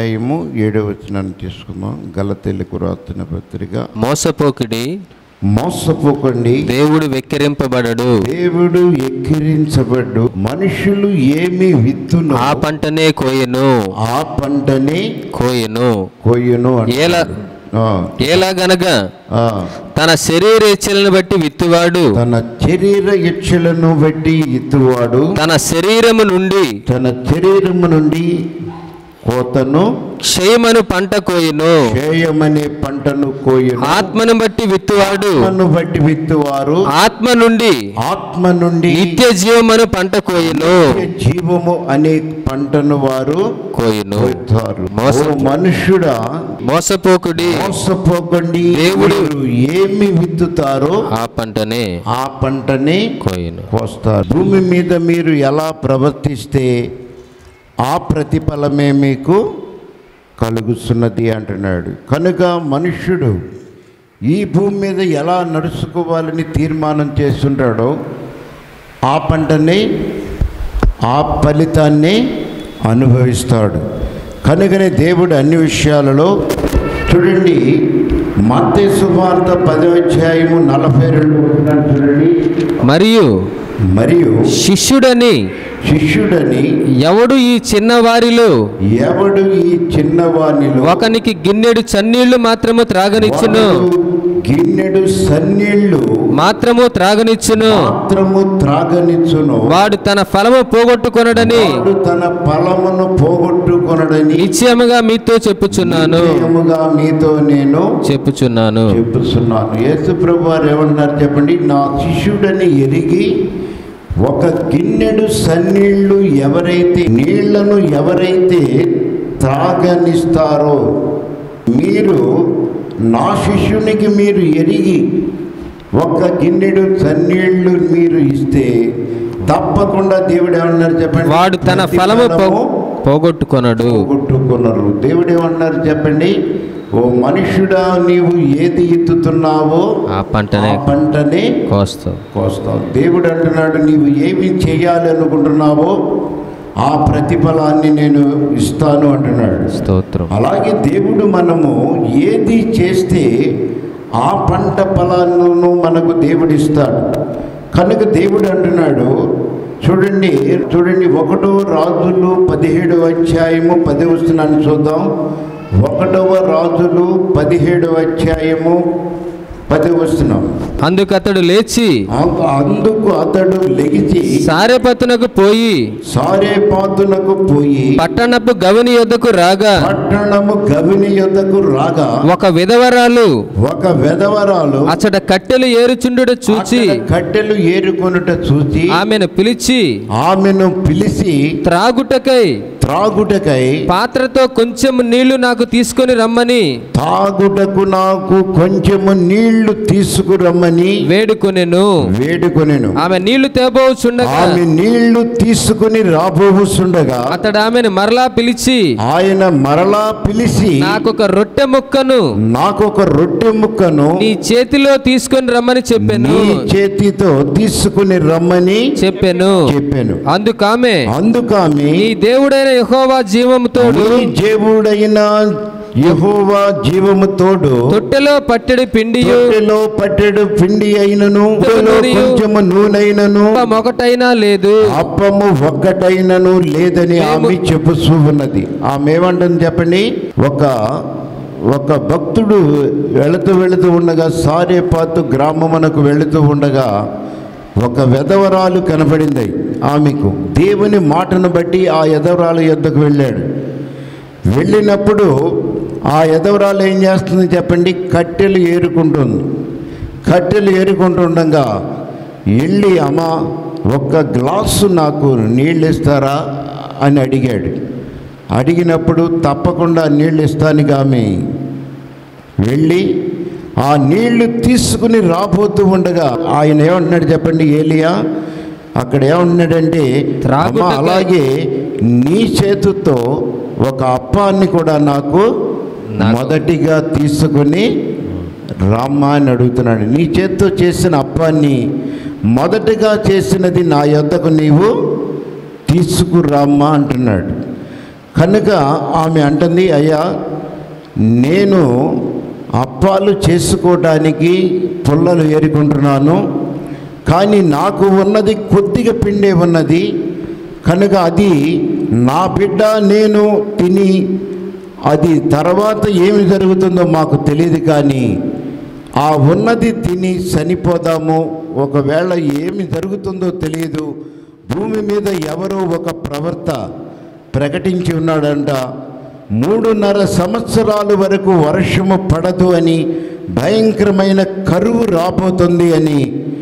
అధ్యాయము ఏడవ వచనాన్ని తీసుకుందాం గలతెల్లికు రాస్తున్న పత్రిక మోసపోకిడి మోసపోకండి దేవుడు వెక్కిరింపబడడు దేవుడు ఎక్కిరించబడ్డు మనుషులు ఏమి విత్తును ఆ పంటనే కోయెను ఆ పంటనే కోయెను కొయ్యును అంటాడు. ఏల ఆ, ఎలాగనగా ఆ. తన శరీరేచ్ఛలను బట్టి విత్తువాడు తన శరీర ఇచ్చలను బట్టి ఇత్తువాడు తన శరీరము నుండి తన శరీరము నుండి కోతను క్షయమను పంట కోయెను క్షయమనే పంటను కోయను ఆత్మను బట్టి విత్తువాడు ఆత్మను బట్టి విత్తువారు ఆత్మ నుండి ఆత్మ నుండి నిత్య జీవమను పంట కోయెను నిత్య జీవము అనే పంటను వారు కోయెను కోస్తారు మోస- ఓ మనుష్యుడా మోసపోకుడి మోసపోకండి దేవుడు- మీరు ఏమి విత్తుతారో ఆ పంటనే ఆ పంటని కోయెను కోస్తారు భూమి మీద మీరు ఎలా ప్రవర్తిస్తే ఆ ప్రతిఫలమే మీకు కలుగుతున్నది అంటున్నాడు కనుక మనుష్యుడు ఈ భూమి మీద ఎలా నడుచుకోవాలని తీర్మానం చేస్తుంటాడో ఆ పంటని ఆ ఫలితాన్ని అనుభవిస్తాడు కనుకనే దేవుడు అన్ని విషయాలలో చూడండి మత్తయి సువార్త పదో అధ్యాయము నలభై రెండు వచనాలు చూడండి మరియు మరియు శిష్యుడని శిష్యుడని ఎవడు ఈ చిన్నవారిలో ఎవడు ఈ చిన్నవానిలో ఒకనికి గిన్నెడు చన్నీళ్లు మాత్రము త్రాగనిచ్చును వాడు గిన్నెడు సన్నీళ్లు మాత్రము త్రాగనిచ్చును మాత్రము త్రాగనిచ్చును వాడు తన ఫలము పోగొట్టుకొనడని వాడు తన ఫలమును పోగొట్టుకొనడని నిశ్చయముగా మీతో చెప్పుచున్నాను నిశ్చయముగా మీతో నేను చెప్పుచున్నాను చెప్పుతున్నాను యేసు ప్రభు వారు ఏమన్నారు చెప్పండి నా శిష్యుడని ఎరిగి ఒక గిన్నెడు సన్నీళ్లు ఎవరైతే నీళ్లను ఎవరైతే త్రాగనిస్తారో మీరు నా శిష్యునికి మీరు ఎరిగి ఒక్క గిన్నెడు సన్నీళ్లు మీరు ఇస్తే తప్పకుండా దేవుడు ఏమన్నారు చెప్పండి వాడు తన ప్రతి ఫలము పో- ఫలము పోగొట్టుకొనడు పోగొట్టుకున్నారు దేవుడు ఏమన్నారు చెప్పండి ఓ మనుష్యుడా నీవు ఏది ఎత్తుతున్నావో ఆ పంటనే ఆ పంటనే కోస్తావు కోస్తావు దేవుడు అంటున్నాడు నీవు ఏమి చేయాలి అనుకుంటున్నావో ఆ ప్రతిఫలాన్ని నేను ఇస్తాను అంటున్నాడు స్తోత్రం అలాగే దేవుడు మనము ఏది చేస్తే ఆ పంట ఫలాలను మనకు దేవుడు ఇస్తాడు కనుక దేవుడు అంటున్నాడు చూడండి చూడండి ఒకటో రాజులు పదిహేడవ అధ్యాయము పది వస్తున్నాను చూద్దాం ఒకటవ రాజులు పదిహేడవ అధ్యాయము పది వస్తున్నాం అందుకు అతడు లేచి అందుకు అతడు లెగిచి సారెపతునకు పోయి సారేపాతునకు పోయి పట్టణపు గవిని యొద్దకు రాగా పట్టణము గవిని యొద్దకు రాగా ఒక విధవరాలు ఒక వెధవరాలు అచ్చట కట్టెలు ఏరుచుండుట చూచి అక్కడ కట్టెలు ఏరుకొనుట చూసి ఆమెను పిలిచి ఆమెను పిలిచి త్రాగుటకై త్రాగుటకై పాత్రతో కొంచెం నీళ్లు నాకు తీసుకొని రమ్మని తాగుటకు నాకు కొంచెము నీళ్లు తీసుకురమ్మని వేడుకొనెను వేడుకొనెను ఆమె నీళ్లు తేబోచుండగా ఆమె నీళ్లు తీసుకుని రాబోవుచుండగా అతడు ఆమెను మరలా పిలిచి ఆయన మరలా పిలిచి నాకొక రొట్టె ముక్కను నాకొక రొట్టె ముక్కను నీ చేతిలో తీసుకొని రమ్మని చెప్పాను నీ చేతితో తీసుకుని రమ్మని చెప్పాను చెప్పాను అందుకామె అందుకామె నీ దేవుడైన యెహోవా జీవముతోడు నీ దేవుడైన యెహోవా జీవము తోడు తొట్టెలో పట్టెడి పిండియు తొట్టెలో పట్టెడు పిండి అయినను నూనెయు, కొంచెము నూనెైనను మొకటైనా లేదు అప్పము ఒక్కటైనను లేదని ఆమె చెప్పుచూ ఉన్నది ఆమె ఏమంటుంది చెప్పండి ఒక ఒక భక్తుడు వెళుతూ వెళుతూ ఉండగా సారేపాతు గ్రామమునకు వెళుతూ ఉండగా ఒక వెధవరాలు కనపడింది ఆమెకు దేవుని మాటను బట్టి ఆ ఎదవరాలు యొద్దకు వెళ్ళాడు వెళ్ళినప్పుడు ఆ ఎదవరాలు ఏం చేస్తుంది చెప్పండి కట్టెలు ఏరుకుంటుంది కట్టెలు ఏరుకుంటుండగా వెళ్ళి అమ్మ ఒక్క గ్లాసు నాకు నీళ్ళు ఇస్తారా అని అడిగాడు అడిగినప్పుడు తప్పకుండా నీళ్ళు ఇస్తానికి ఆమె వెళ్ళి ఆ నీళ్లు తీసుకుని రాబోతూ ఉండగా ఆయన ఏమంటున్నాడు చెప్పండి ఏలియా అక్కడ ఏమంటున్నాడంటే త్రాగుటకై- "అమ్మా, అలాగే నీ చేతుతో ఒక అప్పాన్ని కూడా నాకు నాకు- మొదటిగా తీసుకుని రామ్మా అని అడుగుతున్నాడు నీ చేత్తో చేసిన అప్పాన్ని మొదటగా చేసినది నా యొద్దకు నీవు తీసుకురామ్మా అంటున్నాడు కనుక ఆమె అంటుంది అయ్యా నేను అప్పాలు చేసుకోవడానికి పుల్లలు ఏరుకుంటున్నాను కానీ నాకు ఉన్నది కొద్దిగా పిండే ఉన్నది కనుక అది నా బిడ్డ నేను తిని అది తర్వాత ఏమి జరుగుతుందో మాకు తెలియదు కానీ ఆ ఉన్నది తిని చనిపోదాము ఒకవేళ ఏమి జరుగుతుందో తెలియదు భూమి మీద ఎవరో ఒక ప్రవర్త ప్రకటించి ఉన్నాడంట మూడున్నర సంవత్సరాల వరకు వర్షము పడదు అని భయంకరమైన కరువు రాబోతుంది అని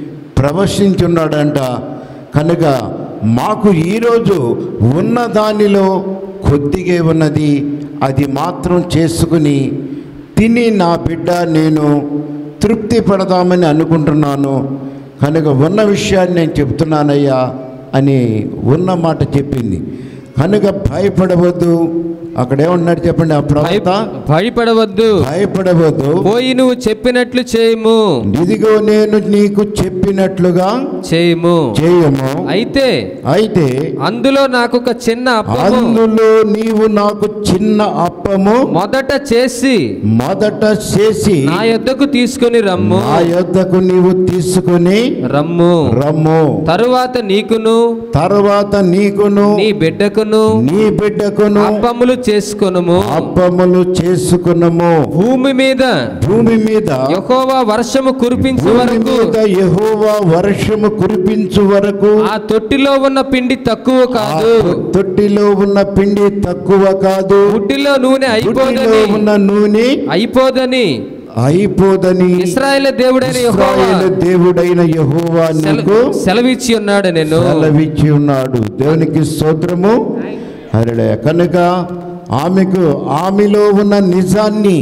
ప్రవశించున్నాడంట కనుక మాకు ఈరోజు ఉన్న దానిలో కొద్దిగే ఉన్నది అది మాత్రం చేసుకుని తిని నా బిడ్డ నేను తృప్తి పడదామని అనుకుంటున్నాను కనుక ఉన్న విషయాన్ని నేను చెప్తున్నానయ్యా అని ఉన్న మాట చెప్పింది కనుక భయపడవద్దు అక్కడ ఏమన్నాడు చెప్పండి ఆ ప్రవక్త భయపడవద్దు భయపడవద్దు పోయి నువ్వు చెప్పినట్లు చేయము ఇదిగో నేను నీకు చెప్పినట్లుగా చేయము చేయము అయితే అయితే అందులో నాకు ఒక చిన్న అప్పము అందులో నీవు నాకు చిన్న అప్పము మొదట చేసి మొదట చేసి నా యొద్దకు తీసుకొని రమ్ము నా యొద్దకు నీవు తీసుకుని రమ్ము రమ్ము తరువాత నీకును తర్వాత నీకును నీ బిడ్డకును నీ బిడ్డకును అప్పములు చేసుకొనుము అప్పములు చేసుకున్నము భూమి మీద భూమి మీద యెహోవా వర్షము కురిపించు భూమి వరకు మీద యెహోవా వర్షము కురిపించు వరకు ఆ తొట్టిలో ఉన్న పిండి తక్కువ ఆ కాదు తొట్టిలో ఉన్న పిండి తక్కువ కాదు బుడ్డిలో నూనె తొట్టిలో అయిపోదని ఉన్న నూనె అయిపోదని అయిపోదని ఇస్రాయేల్ దేవుడైన యెహోవా ఇశ్రాయేలు దేవుడైన యెహోవా నీకు సెల- సెలవిచ్చి ఉన్నాడు నేను సెలవిచ్చి ఉన్నాడు దేవునికి స్తోత్రము హరిడే కనుక ఆమెకు ఆమెలో ఉన్న నిజాన్ని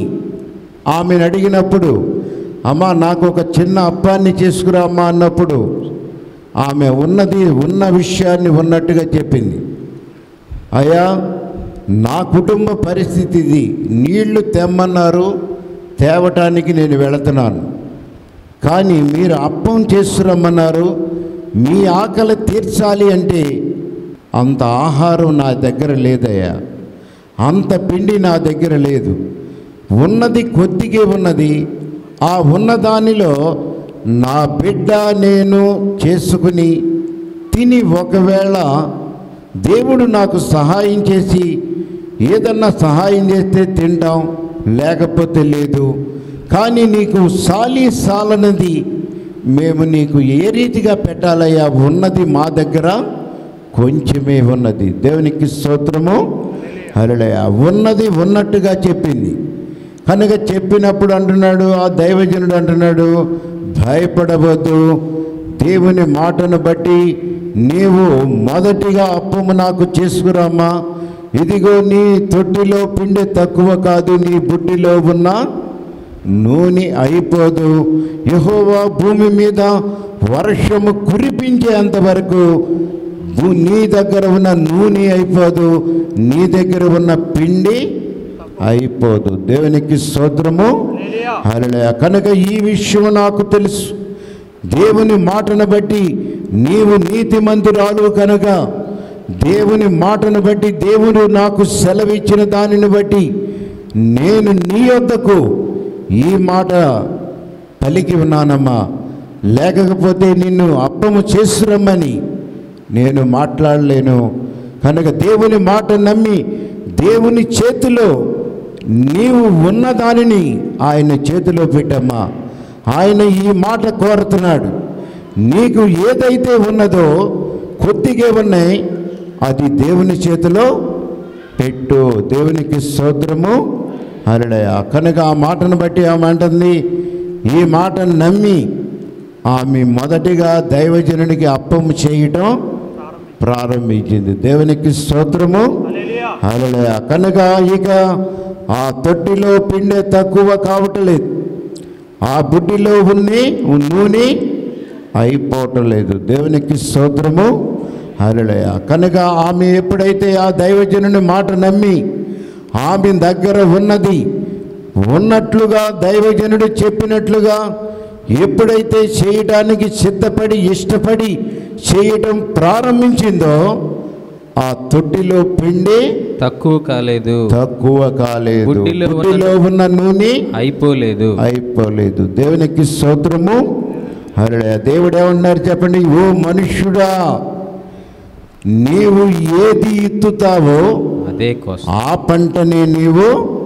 ఆమెను అడిగినప్పుడు అమ్మా నాకు ఒక చిన్న అప్పాన్ని చేసుకురా అమ్మా అన్నప్పుడు ఆమె ఉన్నది ఉన్న విషయాన్ని ఉన్నట్టుగా చెప్పింది అయ్యా నా కుటుంబ పరిస్థితి ఇది నీళ్లు తెమ్మన్నారు తేవటానికి నేను వెళుతున్నాను కానీ మీరు అప్పం చేసుకురమ్మన్నారు మీ ఆకలి తీర్చాలి అంటే అంత ఆహారం నా దగ్గర లేదయ్యా అంత పిండి నా దగ్గర లేదు ఉన్నది కొద్దిగే ఉన్నది ఆ ఉన్న దానిలో నా బిడ్డ నేను చేసుకుని తిని ఒకవేళ దేవుడు నాకు సహాయం చేసి ఏదన్నా సహాయం చేస్తే తింటాం లేకపోతే లేదు కానీ నీకు సాలి సాలనది మేము నీకు ఏ రీతిగా పెట్టాలయ్యా ఉన్నది మా దగ్గర కొంచెమే ఉన్నది దేవునికి స్తోత్రము హరళయ ఉన్నది ఉన్నట్టుగా చెప్పింది కనుక చెప్పినప్పుడు అంటున్నాడు ఆ దైవజనుడు అంటున్నాడు భయపడవద్దు దేవుని మాటను బట్టి నీవు మొదటిగా అప్పము నాకు చేసుకురామ్మా ఇదిగో నీ తొట్టిలో పిండి తక్కువ కాదు నీ బుడ్డిలో ఉన్న నూనె అయిపోదు యెహోవా భూమి మీద వర్షము కురిపించేంత వరకు భూ- నీ దగ్గర ఉన్న నూనె అయిపోదు నీ దగ్గర ఉన్న పిండి అయిపోదు దేవునికి స్తోత్రము హల్లెలూయా కనుక ఈ విషయం నాకు తెలుసు దేవుని మాటను బట్టి నీవు నీతిమంతురాలు కనుక దేవుని మాటను బట్టి దేవుడు నాకు సెలవిచ్చిన దానిని బట్టి నేను నీ వద్దకు ఈ మాట పలికి ఉన్నానమ్మా లేకపోతే నిన్ను అప్పము చేసురమ్మని నేను మాట్లాడలేను కనుక దేవుని మాట నమ్మి దేవుని చేతిలో నీవు ఉన్న దానిని ఆయన చేతిలో పెట్టమ్మా ఆయన ఈ మాట కోరుతున్నాడు నీకు ఏదైతే ఉన్నదో కొద్దిగా ఉన్నాయి అది దేవుని చేతిలో పెట్టు దేవునికి స్తోత్రము హరడయ కనుక ఆ మాటను బట్టి ఆమె అంటుంది ఈ మాటను నమ్మి ఆమె మొదటిగా దైవజనునికి అప్పం చేయటం ప్రారంభించింది దేవునికి స్తోత్రము హరడయ కనుక ఇక ఆ తొట్టిలో పిండే తక్కువ కావటం లేదు ఆ బుడ్డిలో ఉన్ని నూనె అయిపోవటం లేదు దేవునికి స్తోత్రము హరళయ కనుక ఆమె ఎప్పుడైతే ఆ దైవజనుని మాట నమ్మి ఆమె దగ్గర ఉన్నది ఉన్నట్లుగా దైవజనుడు చెప్పినట్లుగా ఎప్పుడైతే చేయటానికి సిద్ధపడి ఇష్టపడి చేయటం ప్రారంభించిందో ఆ తొట్టిలో పిండి తక్కువ కాలేదు తక్కువ కాలేదు బుడ్డిలో ఉన్న- బుడ్డిలో ఉన్న నూనె అయిపోలేదు అయిపోలేదు దేవునికి స్తోత్రము హల్లెలూయా దేవుడు ఏమన్నారు చెప్పండి ఓ మనుష్యుడా నీవు ఏది ఇత్తుతావో అదే కోసం ఆ పంటని నీవు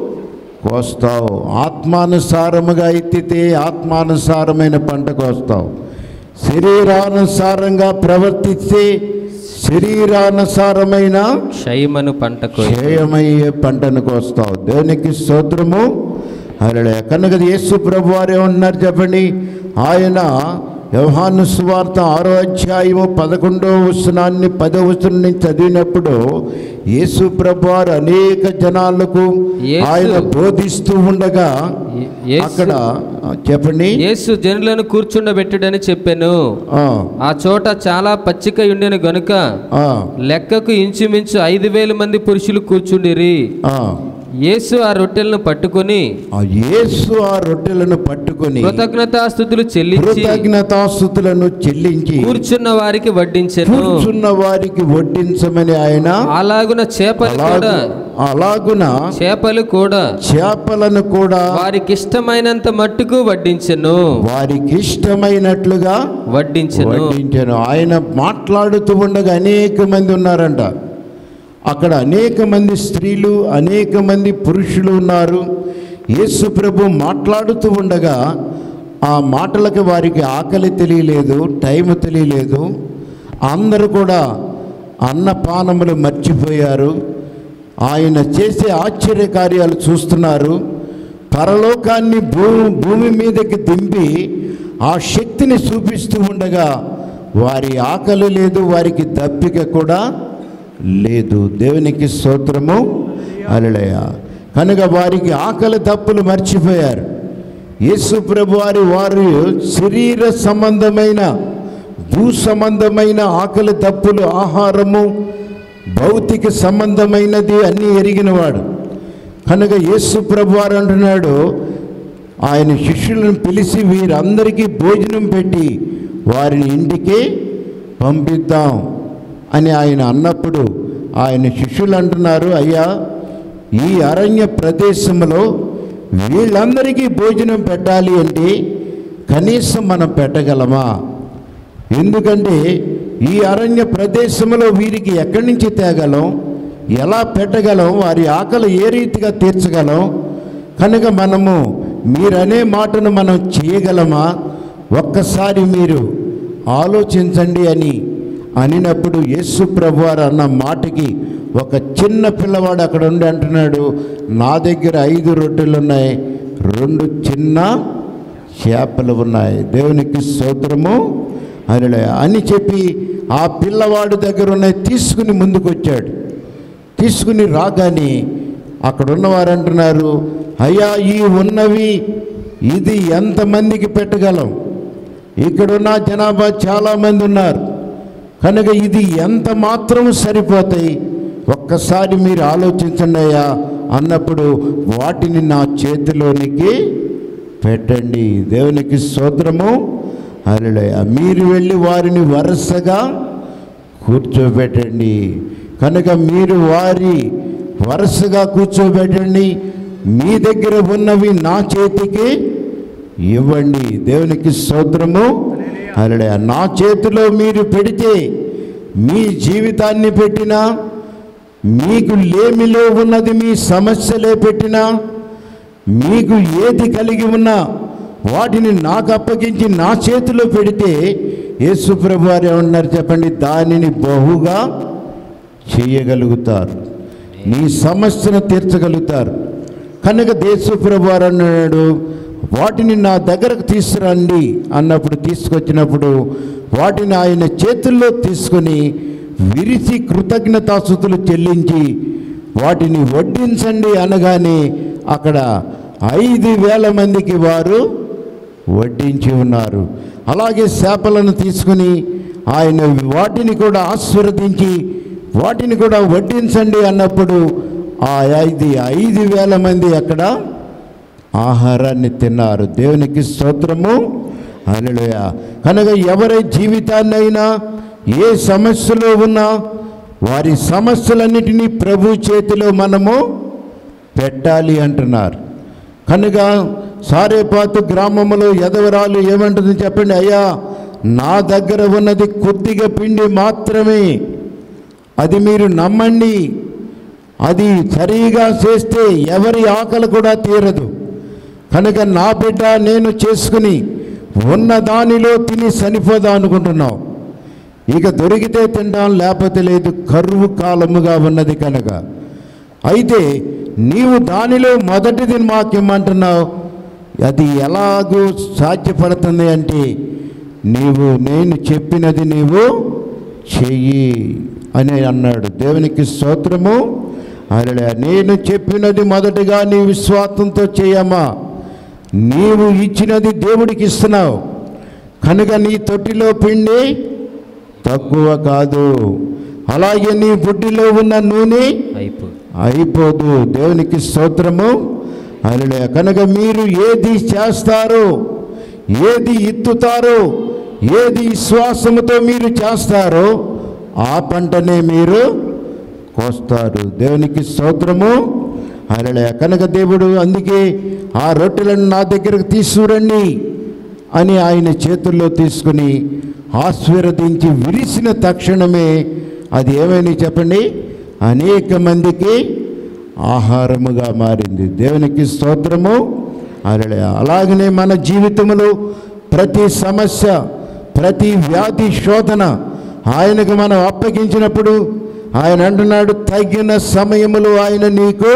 కోస్తావు ఆత్మానుసారముగా ఎత్తితే ఆత్మానుసారమైన పంట కోస్తావు శరీరానుసారంగా ప్రవర్తిస్తే శరీరానుసారమైన క్షయమను పంటకు క్షయమయ్యే పంటను కోస్తావు దేవునికి స్తోత్రము అరడే కనుక యేసు ప్రభు వారు ఏమన్నారు చెప్పండి ఆయన వ్యవహాను సువార్త ఆరో అధ్యాయము పదకొండవ వచనాన్ని పదవ వచనం నుంచి చదివినప్పుడు యేసు ప్రభు వారు అనేక జనాలకు యేసు- ఆయన బోధిస్తూ ఉండగా ఏ- యేసు- అక్కడ ఆ, చెప్పండి యేసు జనులను కూర్చుండబెట్టుడని చెప్పాను ఆ, ఆ చోట చాలా పచ్చిక ఉండెను గనుక ఆ, లెక్కకు ఇంచుమించు ఐదు వేల మంది పురుషులు కూర్చుండిరి ఆ. యేసు ఆ రొట్టెలను పట్టుకొని ఆ యేసు ఆ రొట్టెలను పట్టుకొని కృతజ్ఞతాస్థుతులు చెల్లించి కృతజ్ఞతాస్థుతులను చెల్లించి కూర్చున్న వారికి వడ్డించెను కూర్చున్న వారికి వడ్డించమని ఆయన అలాగున చేపలు కూడా అలాగు అలాగున చేపలు కూడా చేపలను కూడా వారికి ఇష్టమైనంత మట్టుకు వడ్డించెను వారికి ఇష్టమైనట్లుగా వడ్డించెను వడ్డించాను ఆయన మాట్లాడుతూ ఉండగా అనేక మంది ఉన్నారంట అక్కడ అనేక మంది స్త్రీలు అనేక మంది పురుషులు ఉన్నారు యేసు ప్రభు మాట్లాడుతూ ఉండగా ఆ మాటలకు వారికి ఆకలి తెలియలేదు టైం తెలియలేదు అందరూ కూడా అన్నపానములు మర్చిపోయారు ఆయన చేసే ఆశ్చర్య కార్యాలు చూస్తున్నారు పరలోకాన్ని భూ భూమి మీదకి దింపి ఆ శక్తిని చూపిస్తూ ఉండగా వారి ఆకలి లేదు వారికి దప్పిక కూడా లేదు దేవునికి స్తోత్రము అలలయ కనుక వారికి ఆకలి తప్పులు మర్చిపోయారు యేసు ప్రభు వారి వారు శరీర సంబంధమైన భూ సంబంధమైన ఆకలి తప్పులు ఆహారము భౌతిక సంబంధమైనది అన్నీ ఎరిగినవాడు కనుక యేసు ప్రభు వారు అంటున్నాడు ఆయన శిష్యులను పిలిచి వీరందరికీ భోజనం పెట్టి వారిని ఇంటికి పంపిద్దాం అని ఆయన అన్నప్పుడు ఆయన శిష్యులు అంటున్నారు అయ్యా ఈ అరణ్య ప్రదేశంలో వీళ్ళందరికీ భోజనం పెట్టాలి అంటే కనీసం మనం పెట్టగలమా ఎందుకంటే ఈ అరణ్య ప్రదేశంలో వీరికి ఎక్కడి నుంచి తేగలం ఎలా పెట్టగలం వారి ఆకలి ఏ రీతిగా తీర్చగలం కనుక మనము మీరనే మాటను మనం చేయగలమా ఒక్కసారి మీరు ఆలోచించండి అని అనినప్పుడు యేసు ప్రభువారు అన్న మాటకి ఒక చిన్న పిల్లవాడు అక్కడ ఉండి అంటున్నాడు నా దగ్గర ఐదు రొట్టెలు ఉన్నాయి రెండు చిన్న చేపలు ఉన్నాయి దేవునికి స్తోత్రము అని అని చెప్పి ఆ పిల్లవాడు దగ్గర ఉన్నాయి తీసుకుని ముందుకు వచ్చాడు తీసుకుని రాగానే అక్కడ ఉన్నవారు అంటున్నారు అయ్యా ఈ ఉన్నవి ఇది ఎంతమందికి పెట్టగలం ఇక్కడున్న జనాభా చాలామంది ఉన్నారు కనుక ఇది ఎంత మాత్రం సరిపోతాయి ఒక్కసారి మీరు ఆలోచించండి అయ్యా అన్నప్పుడు వాటిని నా చేతిలోనికి పెట్టండి దేవునికి స్తోత్రము అలలయ మీరు వెళ్ళి వారిని వరుసగా కూర్చోబెట్టండి కనుక మీరు వారి వరుసగా కూర్చోబెట్టండి మీ దగ్గర ఉన్నవి నా చేతికి ఇవ్వండి దేవునికి స్తోత్రము అలడే నా చేతిలో మీరు పెడితే మీ జీవితాన్ని పెట్టినా మీకు లేమిలో ఉన్నది మీ సమస్యలే పెట్టినా మీకు ఏది కలిగి ఉన్నా వాటిని నాకు అప్పగించి నా చేతిలో పెడితే యేసు ప్రభు వారు ఏమన్నారు చెప్పండి దానిని బహుగా చేయగలుగుతారు నీ సమస్యను తీర్చగలుగుతారు కనుక దేశ ప్రభు వారు అన్నాడు వాటిని నా దగ్గరకు తీసుకురండి అన్నప్పుడు తీసుకొచ్చినప్పుడు వాటిని ఆయన చేతుల్లో తీసుకొని విరిచి కృతజ్ఞతాస్థుతులు చెల్లించి వాటిని వడ్డించండి అనగానే అక్కడ ఐదు వేల మందికి వారు వడ్డించి ఉన్నారు అలాగే చేపలను తీసుకుని ఆయన వాటిని కూడా ఆశీర్వదించి వాటిని కూడా వడ్డించండి అన్నప్పుడు ఆ ఐదు ఐదు వేల మంది అక్కడ ఆహారాన్ని తిన్నారు దేవునికి స్తోత్రము హల్లెలూయా కనుక ఎవరి జీవితాన్నైనా ఏ సమస్యలో ఉన్నా వారి సమస్యలన్నిటినీ ప్రభు చేతిలో మనము పెట్టాలి అంటున్నారు కనుక సారేపాతు గ్రామంలో ఎదవరాలు ఏమంటుంది చెప్పండి అయ్యా నా దగ్గర ఉన్నది కొద్దిగా పిండి మాత్రమే అది మీరు నమ్మండి అది సరిగా చేస్తే ఎవరి ఆకలి కూడా తీరదు కనుక నా బిడ్డ నేను చేసుకుని ఉన్న దానిలో తిని చనిపోదా అనుకుంటున్నావు ఇక దొరికితే తింటాం లేకపోతే లేదు కరువు కాలముగా ఉన్నది కనుక అయితే నీవు దానిలో మొదటిది మాకేమంటున్నావు అది ఎలాగూ సాధ్యపడుతుంది అంటే నీవు నేను చెప్పినది నీవు చెయ్యి అని అన్నాడు దేవునికి స్తోత్రము అలా నేను చెప్పినది మొదటిగా నీ విశ్వాసంతో చేయమ్మా నీవు ఇచ్చినది దేవుడికి ఇస్తున్నావు కనుక నీ తొట్టిలో పిండి తక్కువ కాదు అలాగే నీ బుడ్డిలో ఉన్న నూనె అయిపో అయిపోదు దేవునికి స్తోత్రము అలలే కనుక మీరు ఏది చేస్తారో ఏది ఇత్తుతారో ఏది విశ్వాసముతో మీరు చేస్తారో ఆ పంటనే మీరు కోస్తారు దేవునికి స్తోత్రము అలలే కనుక దేవుడు అందుకే ఆ రొట్టెలను నా దగ్గరకు తీసుకురండి అని ఆయన చేతుల్లో తీసుకుని ఆశీర్వదించి విరిసిన తక్షణమే అది ఏమైనా చెప్పండి అనేక మందికి ఆహారముగా మారింది దేవునికి స్తోత్రము అలా అలాగనే మన జీవితంలో ప్రతి సమస్య ప్రతి వ్యాధి శోధన ఆయనకు మనం అప్పగించినప్పుడు ఆయన అంటున్నాడు తగిన సమయములో ఆయన నీకు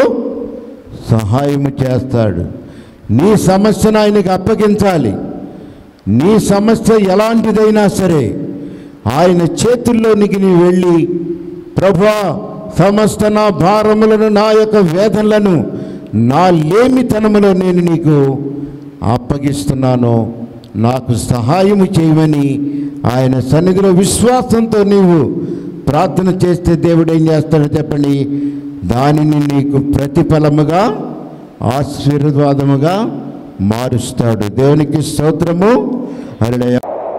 సహాయము చేస్తాడు నీ సమస్యను ఆయనకు అప్పగించాలి నీ సమస్య ఎలాంటిదైనా సరే ఆయన చేతుల్లోనికి నీ వెళ్ళి ప్రభా సమస్త నా భారములను నా యొక్క వేదనలను నా లేమితనములో నేను నీకు అప్పగిస్తున్నాను నాకు సహాయము చేయమని ఆయన సన్నిధిలో విశ్వాసంతో నీవు ప్రార్థన చేస్తే దేవుడు ఏం చేస్తాడో చెప్పండి దానిని నీకు ప్రతిఫలముగా ఆశీర్వాదముగా మారుస్తాడు దేవునికి స్తోత్రము హల్లెలూయా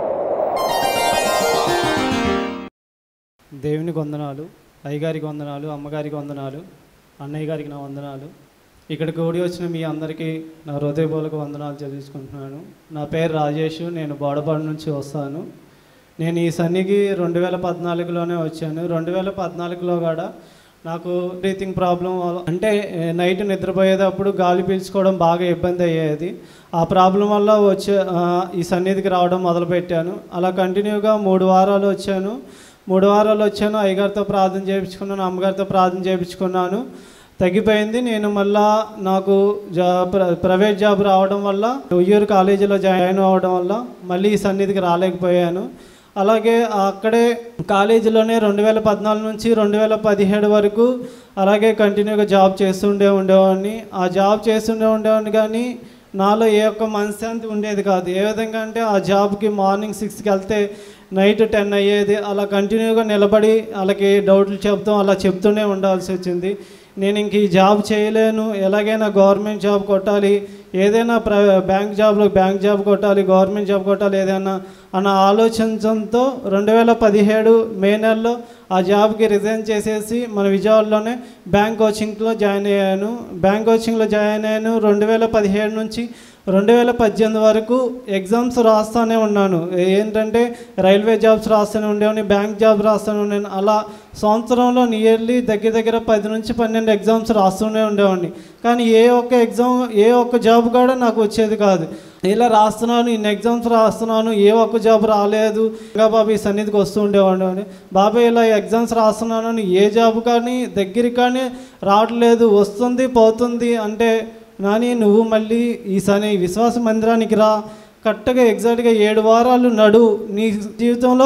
దేవునికి వందనాలు అయ్యగారికి వందనాలు అమ్మగారికి వందనాలు అన్నయ్య గారికి నా వందనాలు ఇక్కడ కూడి వచ్చిన మీ అందరికీ నా హృదయపూర్వక వందనాలు తెలుసుకుంటున్నాను నా పేరు రాజేష్ నేను బోడపాడు నుంచి వస్తాను నేను ఈ సన్నికి రెండు వేల పద్నాలుగులోనే వచ్చాను రెండు వేల పద్నాలుగులో కూడా నాకు బ్రీతింగ్ ప్రాబ్లం వల్ల- అంటే ఏ, నైట్ నిద్రపోయేటప్పుడు గాలి పీల్చుకోవడం బాగా ఇబ్బంది అయ్యేది ఆ ప్రాబ్లం వల్ల వచ్చే ఆ, ఈ సన్నిధికి రావడం మొదలుపెట్టాను అలా కంటిన్యూగా మూడు వారాలు వచ్చాను మూడు వారాలు వచ్చాను అయ్యగారితో ప్రార్థన చేయించుకున్నాను అమ్మగారితో ప్రార్థన చేయించుకున్నాను తగ్గిపోయింది నేను మళ్ళా నాకు జా ప్ర- ప్రైవేట్ జాబ్ రావడం వల్ల ఉయ్యూరు కాలేజీలో జాయిన్ అవ్వడం వల్ల మళ్ళీ ఈ సన్నిధికి రాలేకపోయాను అలాగే అక్కడే కాలేజీలోనే రెండు వేల పద్నాలుగు నుంచి రెండు వేల పదిహేడు వరకు అలాగే కంటిన్యూగా జాబ్ చేస్తుండే ఉండేవాడిని ఆ జాబ్ చేస్తుండే ఉండేవాడిని కానీ నాలో ఏ ఒక్క మనశ్శాంతి ఉండేది కాదు ఏ విధంగా అంటే ఆ జాబ్కి మార్నింగ్ సిక్స్కి వెళ్తే నైట్ టెన్ అయ్యేది అలా కంటిన్యూగా నిలబడి వాళ్ళకి డౌట్లు చెప్తాం అలా చెప్తూనే ఉండాల్సి వచ్చింది నేను ఇంక ఈ జాబ్ చేయలేను ఎలాగైనా గవర్నమెంట్ జాబ్ కొట్టాలి ఏదైనా ప్ర బ్యాంక్ జాబ్లో బ్యాంక్ జాబ్ కొట్టాలి గవర్నమెంట్ జాబ్ కొట్టాలి ఏదైనా అన్న ఆలోచించడంతో రెండు వేల పదిహేడు మే నెలలో ఆ జాబ్కి రిజైన్ చేసేసి మన విజయవాడలోనే బ్యాంక్ కోచింగ్లో జాయిన్ అయ్యాను బ్యాంక్ కోచింగ్లో జాయిన్ అయ్యాను రెండు వేల పదిహేడు నుంచి రెండు వేల పద్దెనిమిది వరకు ఎగ్జామ్స్ రాస్తూనే ఉన్నాను ఏంటంటే రైల్వే జాబ్స్ రాస్తూనే ఉండేవాడిని బ్యాంక్ జాబ్ రాస్తూనే ఉండేవాడిని అలా సంవత్సరంలో నియర్లీ దగ్గర దగ్గర పది నుంచి పన్నెండు ఎగ్జామ్స్ రాస్తూనే ఉండేవాడిని కానీ ఏ ఒక్క ఎగ్జామ్ ఏ ఒక్క జాబ్ కూడా నాకు వచ్చేది కాదు ఇలా రాస్తున్నాను ఇన్ని ఎగ్జామ్స్ రాస్తున్నాను ఏ ఒక్క జాబ్ రాలేదు ఇంకా బాబు ఈ సన్నిధికి వస్తూ ఉండేవాడిని బాబాయ్ ఇలా ఎగ్జామ్స్ రాస్తున్నాను ఏ జాబ్ కానీ దగ్గరికి కానీ రావట్లేదు వస్తుంది పోతుంది అంటే నాని నువ్వు మళ్ళీ ఈ సని విశ్వాస మందిరానికి రా కరెక్ట్గా ఎగ్జాక్ట్గా ఏడు వారాలు నడు నీ జీవితంలో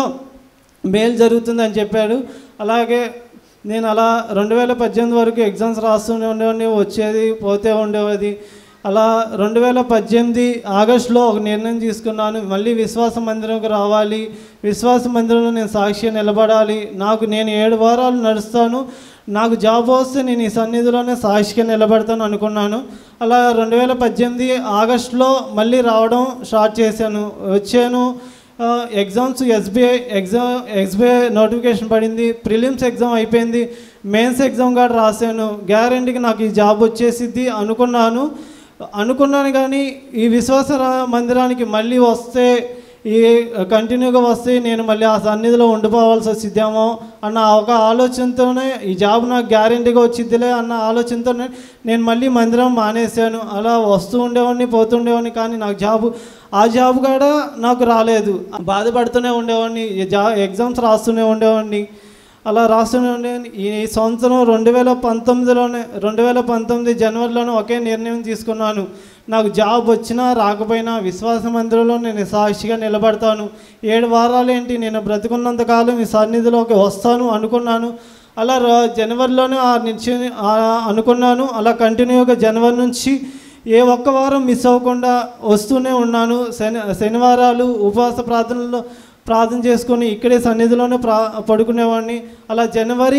మేలు జరుగుతుందని చెప్పాడు అలాగే నేను అలా రెండు వేల పద్దెనిమిది వరకు ఎగ్జామ్స్ రాస్తూనే ఉండేవాడిని వచ్చేది పోతే ఉండేది అలా రెండు వేల పద్దెనిమిది ఆగస్టులో ఒక నిర్ణయం తీసుకున్నాను మళ్ళీ విశ్వాస మందిరంకి రావాలి విశ్వాస మందిరంలో నేను సాక్షి నిలబడాలి నాకు నేను ఏడు వారాలు నడుస్తాను నాకు జాబ్ వస్తే నేను ఈ సన్నిధిలోనే సాక్షిగా నిలబడతాను అనుకున్నాను అలా రెండు వేల పద్దెనిమిది ఆగస్టులో మళ్ళీ రావడం స్టార్ట్ చేశాను వచ్చాను ఆ, exams SBI exam SBI notification పడింది ప్రిలిమ్స్ ఎగ్జామ్ అయిపోయింది మెయిన్స్ ఎగ్జామ్ కూడా రాశాను గ్యారంటీకి నాకు ఈ జాబ్ వచ్చేసిద్ది అనుకున్నాను అనుకున్నాను కానీ ఈ విశ్వాస రా- మందిరానికి మళ్ళీ వస్తే ఈ కంటిన్యూగా వస్తే నేను మళ్ళీ ఆ సన్నిధిలో ఉండిపోవాల్సి వచ్చిద్దేమో అన్న ఒక ఆలోచనతోనే ఈ జాబ్ నాకు గ్యారంటీగా వచ్చిద్దిలే అన్న ఆలోచనతోనే నేను మళ్ళీ మందిరం మానేశాను అలా వస్తూ ఉండేవాడిని పోతుండేవాడిని కానీ నాకు జాబ్ ఆ జాబ్ కూడా నాకు రాలేదు బాధపడుతూనే ఉండేవాడిని ఈ జా ఎగ్జామ్స్ రాస్తూనే ఉండేవాడిని అలా రాస్తూనే ఉండేవాడిని ఈ సంవత్సరం రెండు వేల పంతొమ్మిదిలోనే రెండు వేల పంతొమ్మిది జనవరిలోనే ఒకే నిర్ణయం తీసుకున్నాను నాకు జాబ్ వచ్చినా రాకపోయినా విశ్వాస మందిరంలో నేను సాక్షిగా నిలబడతాను ఏడు వారాలు ఏంటి నేను బ్రతికున్నంత కాలం ఈ సన్నిధిలోకి వస్తాను అనుకున్నాను అలా ర- జనవరిలోనే ఆ నిశ్చయం ఆ అనుకున్నాను అలా కంటిన్యూగా జనవరి నుంచి ఏ ఒక్క వారం మిస్ అవ్వకుండా వస్తూనే ఉన్నాను శని శనివారాలు ఉపవాస ప్రార్థనలో ప్రార్థన చేసుకొని ఇక్కడే సన్నిధిలోనే ప్రా పడుకునేవాడిని అలా జనవరి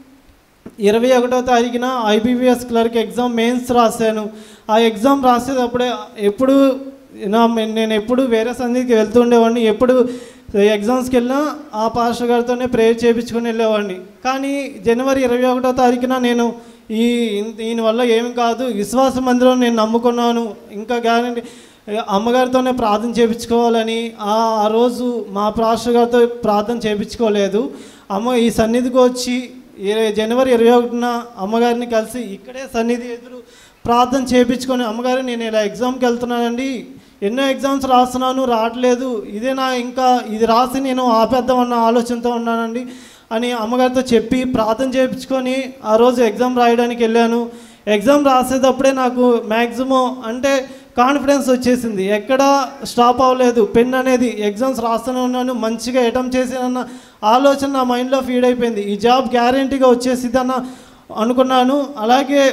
ఇరవై ఒకటో తారీఖున ఐబీబీఎస్ క్లర్క్ ఎగ్జామ్ మెయిన్స్ రాశాను ఆ ఎగ్జామ్ రాసేటప్పుడే ఎప్పుడు నా నేను ఎప్పుడు వేరే సన్నిధికి వెళ్తూ ఉండేవాడిని ఎప్పుడు ఎగ్జామ్స్కి వెళ్ళినా ఆ పాస్టర్ గారితోనే ప్రేయర్ చేయించుకొని వెళ్ళేవాడిని కానీ జనవరి ఇరవై ఒకటో తారీఖున నేను ఈ దీనివల్ల ఏమి కాదు విశ్వాస మందిరం నేను నమ్ముకున్నాను ఇంకా గ్యారంటీ అమ్మగారితోనే ప్రార్థన చేయించుకోవాలని ఆ ఆ రోజు మా పాస్టర్ గారితో ప్రార్థన చేయించుకోలేదు అమ్మ ఈ సన్నిధికి వచ్చి ఇరవై జనవరి ఇరవై ఒకటిన అమ్మగారిని కలిసి ఇక్కడే సన్నిధి ఎదురు ప్రార్థన చేయించుకొని అమ్మగారు నేను ఇలా ఎగ్జామ్కి వెళ్తున్నానండి ఎన్నో ఎగ్జామ్స్ రాస్తున్నాను రావట్లేదు ఇదే నా ఇంకా ఇది రాసి నేను ఆపేద్దామన్న ఆలోచనతో ఉన్నానండి అని అమ్మగారితో చెప్పి ప్రార్థన చేయించుకొని ఆ రోజు ఎగ్జామ్ రాయడానికి వెళ్ళాను ఎగ్జామ్ రాసేటప్పుడే నాకు మ్యాక్సిమం అంటే కాన్ఫిడెన్స్ వచ్చేసింది ఎక్కడ స్టాప్ అవ్వలేదు పెన్ అనేది ఎగ్జామ్స్ రాస్తూనే ఉన్నాను మంచిగా అటెంప్ట్ చేసానన్న ఆలోచన నా మైండ్లో ఫీడ్ అయిపోయింది ఈ జాబ్ గ్యారంటీగా వచ్చేసిద్దన్న అనుకున్నాను అలాగే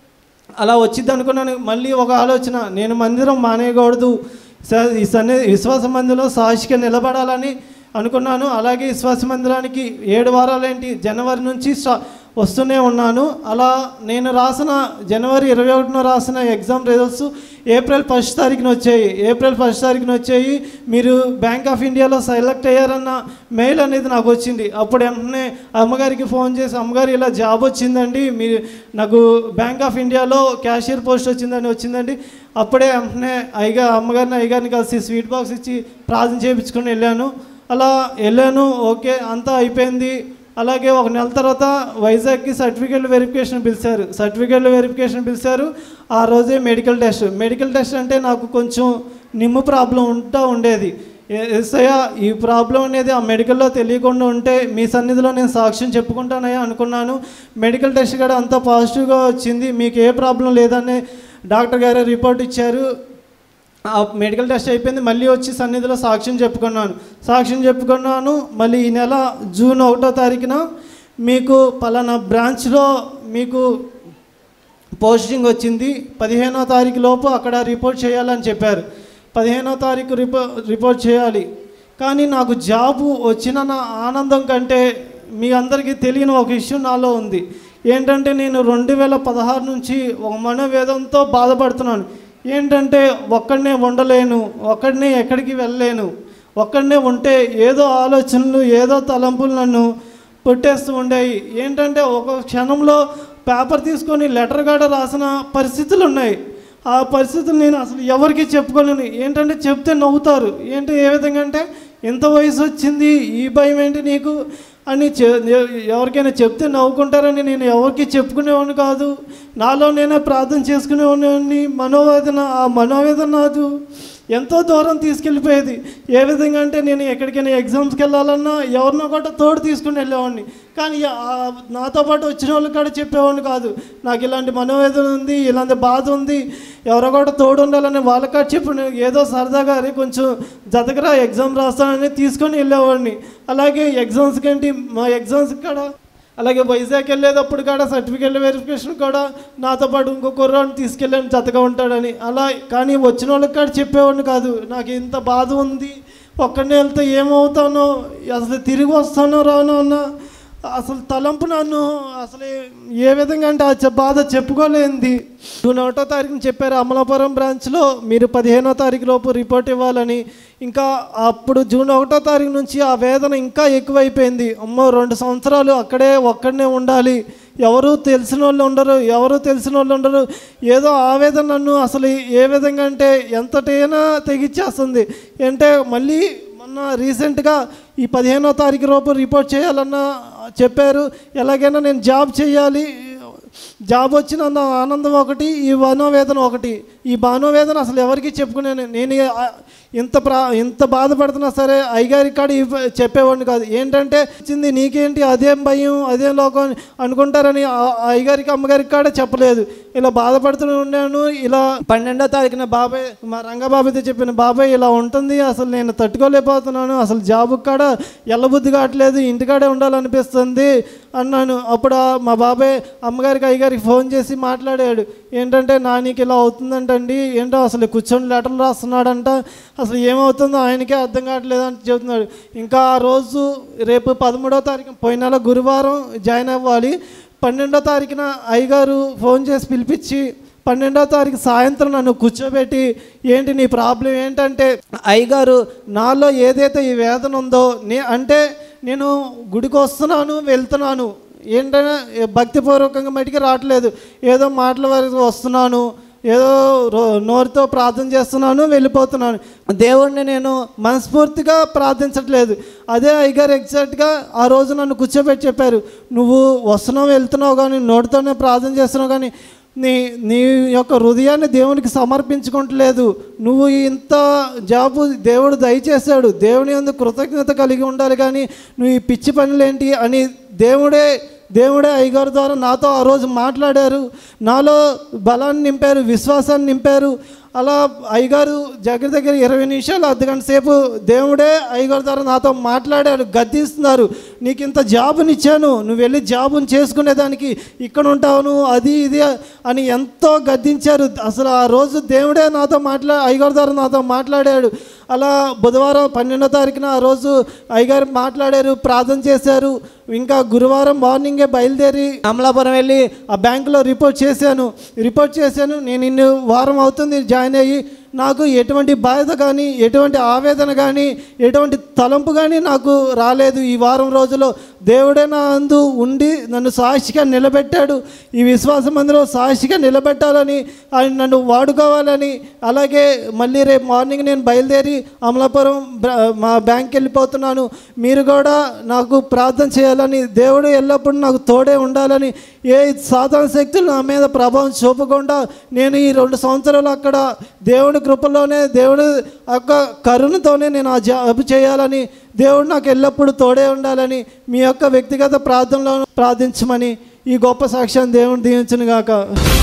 అలా వచ్చింది అనుకున్నాను మళ్ళీ ఒక ఆలోచన నేను మందిరం మానేయకూడదు స- ఈ సన్ని విశ్వాస మందిరంలో సాక్షిగా నిలబడాలని అనుకున్నాను అలాగే విశ్వాస మందిరానికి ఏడు వారాలేంటి జనవరి నుంచి స్టా వస్తూనే ఉన్నాను అలా నేను రాసిన జనవరి ఇరవై ఒకటిన రాసిన ఎగ్జామ్ రిజల్ట్స్ ఏప్రిల్ ఫస్ట్ తారీఖున వచ్చాయి ఏప్రిల్ ఫస్ట్ తారీఖున వచ్చాయి మీరు బ్యాంక్ ఆఫ్ ఇండియాలో సెలెక్ట్ అయ్యారన్న మెయిల్ అనేది నాకు వచ్చింది అప్పుడు వెంటనే అమ్మగారికి ఫోన్ చేసి అమ్మగారు ఇలా జాబ్ వచ్చిందండి మీరు నాకు బ్యాంక్ ఆఫ్ ఇండియాలో క్యాషియర్ పోస్ట్ వచ్చిందని వచ్చిందండి అప్పుడే వెంటనే అయ్యగా అమ్మగారిని అయ్యగారిని కలిసి స్వీట్ బాక్స్ ఇచ్చి ప్రార్థన చేయించుకొని వెళ్ళాను అలా వెళ్ళాను ఓకే అంతా అయిపోయింది అలాగే ఒక నెల తర్వాత వైజాగ్కి సర్టిఫికేట్ వెరిఫికేషన్ పిలిచారు సర్టిఫికేట్ వెరిఫికేషన్ పిలిచారు ఆ రోజే మెడికల్ టెస్ట్ మెడికల్ టెస్ట్ అంటే నాకు కొంచెం నిమ్ము ప్రాబ్లం ఉంటా ఉండేది ఏ- ఎస్ఐయా ఈ ప్రాబ్లం అనేది ఆ మెడికల్లో తెలియకుండా ఉంటే మీ సన్నిధిలో నేను సాక్ష్యం చెప్పుకుంటానయ్యా అనుకున్నాను మెడికల్ టెస్ట్ కూడా అంతా పాజిటివ్గా వచ్చింది మీకు ఏ ప్రాబ్లం లేదని డాక్టర్ గారు రిపోర్ట్ ఇచ్చారు ఆ మెడికల్ టెస్ట్ అయిపోయింది మళ్ళీ వచ్చి సన్నిధిలో సాక్ష్యం చెప్పుకున్నాను సాక్ష్యం చెప్పుకున్నాను మళ్ళీ ఈ నెల జూన్ ఒకటో తారీఖున మీకు పలానా బ్రాంచ్లో మీకు పోస్టింగ్ వచ్చింది పదిహేనో తారీఖు లోపు అక్కడ రిపోర్ట్ చేయాలని చెప్పారు పదిహేనో తారీఖు రిపో రిపోర్ట్ చేయాలి కానీ నాకు జాబు వచ్చిన నా ఆనందం కంటే మీ అందరికీ తెలియని ఒక ఇష్యూ నాలో ఉంది ఏంటంటే నేను రెండు వేల పదహారు నుంచి ఒక మనోవేదంతో బాధపడుతున్నాను ఏంటంటే ఒక్కడనే ఉండలేను ఒక్కడనే ఎక్కడికి వెళ్ళలేను ఒక్కడనే ఉంటే ఏదో ఆలోచనలు ఏదో తలంపులు నన్ను పుట్టేస్తూ ఉండేవి ఏంటంటే ఒక క్షణంలో పేపర్ తీసుకొని లెటర్ కూడా రాసిన పరిస్థితులు ఉన్నాయి ఆ పరిస్థితులు నేను అసలు ఎవరికి చెప్పుకోలేను ఏంటంటే చెప్తే నవ్వుతారు ఏంటి ఏ విధంగా అంటే ఎంత వయసు వచ్చింది ఈ భయం ఏంటి నీకు అని చె- ఎవరికైనా చెప్తే నవ్వుకుంటారని నేను ఎవరికి చెప్పుకునేవాడిని కాదు నాలో నేనే ప్రార్థన చేసుకునేవాడిని మనోవేదన ఆ మనోవేదన నాదు ఎంతో దూరం తీసుకెళ్ళిపోయేది ఏ విధంగా అంటే నేను ఎక్కడికైనా ఎగ్జామ్స్కి వెళ్ళాలన్నా ఎవరినో కూడా తోడు తీసుకుని వెళ్ళేవాడిని కానీ ఆ నాతో పాటు వచ్చిన వాళ్ళు కూడా చెప్పేవాడిని కాదు నాకు ఇలాంటి మనోవేదన ఉంది ఇలాంటి బాధ ఉంది ఎవరో కూడా తోడు ఉండాలని వాళ్ళకి చెప్పి నేను ఏదో సరదాగా అరే కొంచెం జతకరా ఎగ్జామ్ రాస్తానని తీసుకొని వెళ్ళేవాడిని అలాగే ఎగ్జామ్స్కి ఏంటి మా ఎగ్జామ్స్కి కూడా అలాగే వైజాగ్ వెళ్ళేటప్పుడు కూడా సర్టిఫికేట్ వెరిఫికేషన్ కూడా నాతో పాటు ఇంకో కుర్రాడిని తీసుకెళ్ళాను జతగా ఉంటాడని అలా కానీ వచ్చిన వాళ్ళకి కూడా చెప్పేవాడిని కాదు నాకు ఇంత బాధ ఉంది ఒక్కడనే వెళ్తే ఏమవుతానో అసలు తిరిగి వస్తానో రానో అన్న అసలు తలంపు నన్ను అసలు ఏ విధంగా అంటే ఆ చె- బాధ చెప్పుకోలేంది జూన్ ఒకటో తారీఖున చెప్పారు అమలాపురం బ్రాంచ్లో మీరు పదిహేనో తారీఖు లోపు రిపోర్ట్ ఇవ్వాలని ఇంకా అప్పుడు జూన్ ఒకటో తారీఖు నుంచి ఆ వేదన ఇంకా ఎక్కువైపోయింది అమ్మో రెండు సంవత్సరాలు అక్కడే ఒక్కడనే ఉండాలి ఎవరు తెలిసిన వాళ్ళు ఉండరు ఎవరు తెలిసిన వాళ్ళు ఉండరు ఏదో ఆవేదన నన్ను అసలు ఏ విధంగా అంటే ఎంతటైనా తెగిచ్చేస్తుంది అంటే మళ్ళీ మొన్న రీసెంట్గా ఈ పదిహేనో తారీఖు లోపు రిపోర్ట్ చేయాలన్న చెప్పారు ఎలాగైనా నేను జాబ్ చేయాలి జాబ్ వచ్చిన నా ఆనందం ఒకటి ఈ మనోవేదన ఒకటి ఈ మనోవేదన అసలు ఎవరికి చెప్పుకునే నేను ఆ- ఇంత ప్రా ఇంత బాధపడుతున్నా సరే అయ్యగారి కాడ ఇవ్వ- చెప్పేవాడిని కాదు ఏంటంటే ఇచ్చింది నీకేంటి అదేం భయం అదేం లోకం అని అనుకుంటారని ఆ- ఆ అయ్యగారికి అమ్మగారికి కాడ చెప్పలేదు ఇలా బాధపడుతూనే ఉన్నాను ఇలా పన్నెండో తారీఖున బాబాయ్ మా రంగబాబాయ్తో చెప్పిన బాబాయ్ ఇలా ఉంటుంది అసలు నేను తట్టుకోలేకపోతున్నాను అసలు జాబు కాడ ఎల్లబుద్ధి కావట్లేదు ఇంటికాడే ఉండాలనిపిస్తుంది అన్నాను అప్పుడు ఆ మా బాబాయ్ అమ్మగారికి అయ్యగారికి ఫోన్ చేసి మాట్లాడాడు ఏంటంటే నానికి ఇలా అవుతుందంటండి ఏంటో అసలు కూర్చొని లెటర్లు రాస్తున్నాడంట అసలు ఏమవుతుందో ఆయనకే అర్థం కావట్లేదు అని చెబుతున్నాడు ఇంకా ఆ రోజు రేపు పదమూడో తారీఖు పోయిన నెల గురువారం జాయిన్ అవ్వాలి పన్నెండో తారీఖున అయ్యగారు ఫోన్ చేసి పిలిపించి పన్నెండో తారీఖు సాయంత్రం నన్ను కూర్చోబెట్టి ఏంటి నీ ప్రాబ్లం ఏంటంటే అయ్యగారు నాలో ఏదైతే ఈ వేదన ఉందో నే అంటే నేను గుడికి వస్తున్నాను వెళ్తున్నాను ఏంటంటే భక్తిపూర్వకంగా మటుకి రావట్లేదు ఏదో మాటల వరకు వస్తున్నాను ఏదో రో- నోరుతో ప్రార్థన చేస్తున్నాను వెళ్ళిపోతున్నాను దేవుణ్ణి నేను మనస్ఫూర్తిగా ప్రార్థించట్లేదు అదే అయ్యగారు ఎగ్జాక్ట్గా ఆ రోజు నన్ను కూర్చోబెట్టి చెప్పారు నువ్వు వస్తున్నావు వెళ్తున్నావు కానీ నోటితోనే ప్రార్థన చేస్తున్నావు కానీ నీ నీ యొక్క హృదయాన్ని దేవునికి సమర్పించుకోవట్లేదు నువ్వు ఇంత జాబు దేవుడు దయచేశాడు దేవుని ఎందుకు కృతజ్ఞత కలిగి ఉండాలి కానీ నువ్వు ఈ పిచ్చి పనులేంటి అని దేవుడే దేవుడే అయ్యగారు ద్వారా నాతో ఆ రోజు మాట్లాడారు నాలో బలాన్ని నింపారు విశ్వాసాన్ని నింపారు అలా అయ్యగారు దగ్గర దగ్గర ఇరవై నిమిషాలు అర్ధ గంట సేపు దేవుడే అయ్యగారు ద్వారా నాతో మాట్లాడారు గద్దిస్తున్నారు నీకు ఇంత జాబునిచ్చాను నువ్వు వెళ్ళి జాబుని చేసుకునేదానికి ఇక్కడ ఉంటావు నువ్వు అది ఇది అని ఎంతో గద్దించారు అసలు ఆ రోజు దేవుడే నాతో మాట్లా అయ్యగారు ద్వారా నాతో మాట్లాడాడు అలా బుధవారం పన్నెండో తారీఖున ఆ రోజు అయ్యగారు మాట్లాడారు ప్రార్థన చేశారు ఇంకా గురువారం మార్నింగే బయలుదేరి అమలాపురం వెళ్ళి ఆ బ్యాంకులో రిపోర్ట్ చేశాను రిపోర్ట్ చేశాను నేను ఇన్ని వారం అవుతుంది జాయిన్ అయ్యి నాకు ఎటువంటి బాధ కానీ ఎటువంటి ఆవేదన కానీ ఎటువంటి తలంపు కానీ నాకు రాలేదు ఈ వారం రోజుల్లో దేవుడే నా అందు ఉండి నన్ను సాక్షిగా నిలబెట్టాడు ఈ విశ్వాసం అందులో సాక్షిగా నిలబెట్టాలని ఆయన నన్ను వాడుకోవాలని అలాగే మళ్ళీ రేపు మార్నింగ్ నేను బయలుదేరి అమలాపురం బ్ర- మా బ్యాంక్కి వెళ్ళిపోతున్నాను మీరు కూడా నాకు ప్రార్థన చేయాలని దేవుడు ఎల్లప్పుడూ నాకు తోడే ఉండాలని ఏ సాధారణ శక్తులు నా మీద ప్రభావం చూపకుండా నేను ఈ రెండు సంవత్సరాలు అక్కడ దేవుడి కృపలోనే దేవుడి యొక్క కరుణతోనే నేను ఆ జాబ్ చేయాలని దేవుడు నాకు ఎల్లప్పుడూ తోడే ఉండాలని మీ యొక్క వ్యక్తిగత ప్రార్థనలో ప్రార్థించమని ఈ గొప్ప సాక్ష్యాన్ని దేవుడు దీవించును గాక